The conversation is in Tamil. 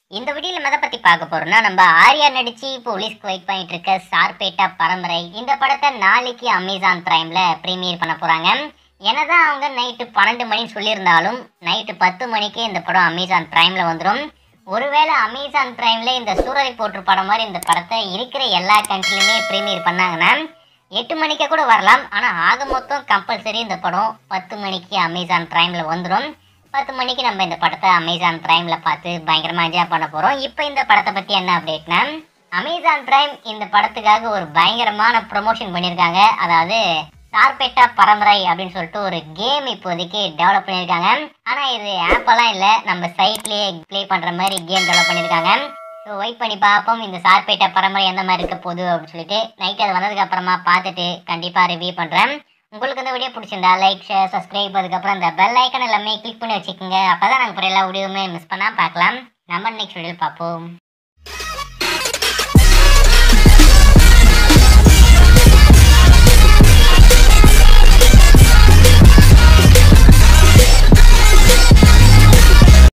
இந்த வீடியோல நம்ம எதை பத்தி பார்க்க போறோம்னா நம்ம ஆர்யா நடிச்சு போலீஸ்க்கு வெயிட் பண்ணிட்டு இருக்க சார்பேட்டா பரம்பரை இந்த படத்தை நாளைக்கு அமேசான் பிரைம்ல பிரீமியர் பண்ண போறாங்க என்னதான் அவங்க நைட்டு பன்னெண்டு மணி சொல்லியிருந்தாலும் நைட்டு பத்து மணிக்கு இந்த படம் அமேசான் பிரைம்ல வந்துடும் ஒருவேளை அமேசான் பிரைம்ல இந்த சூரரை போற்று படம் மாதிரி இந்த படத்தை இருக்கிற எல்லா கண்ட்ரிலுமே பிரீமியர் பண்ணாங்கன்னா எட்டு மணிக்கு கூட வரலாம் ஆனால் ஆக மொத்தம் கம்பல்சரி இந்த படம் பத்து மணிக்கு அமேசான் பிரைமில் வந்துடும் பத்து மணிக்கு நம்ம இந்த படத்தை அமேசான் பிரைமில் பார்த்து பயங்கரமாக என்ஜாய் பண்ண போகிறோம் இப்போ இந்த படத்தை பற்றி என்ன அப்டேட்னா அமேசான் பிரைம் இந்த படத்துக்காக ஒரு பயங்கரமான ப்ரொமோஷன் பண்ணியிருக்காங்க அதாவது சார்பேட்டா பரம்பரை அப்படின்னு சொல்லிட்டு ஒரு கேம் இப்போதைக்கு டெவலப் பண்ணியிருக்காங்க ஆனால் இது ஆப்பெல்லாம் இல்லை நம்ம சைட்லேயே ப்ளே பண்ணுற மாதிரி கேம் டெவலப் பண்ணியிருக்காங்க ஸோ வெயிட் பண்ணி பார்ப்போம் இந்த சார்பேட்டா பரம்பரை எந்த மாதிரி இருக்க போகுது அப்படின்னு சொல்லிட்டு நைட் அது வந்ததுக்கு அப்புறமா பார்த்துட்டு கண்டிப்பாக ரிவ்யூ பண்ணுறேன் உங்களுக்கு இந்த வீடியோ பிடிச்சிருந்தா லைக் ஷேர் சப்ஸ்கிரைப் அதுக்கப்புறம் இந்த பெல் ஐக்கன் எல்லாமே கிளிக் பண்ணி வச்சுக்கோங்க அப்போ தான் நாங்கள் எல்லா வீடியோவுமே மிஸ் பண்ணால் பார்க்கலாம் நம்ம நெக்ஸ்ட் வீடியோ பார்ப்போம்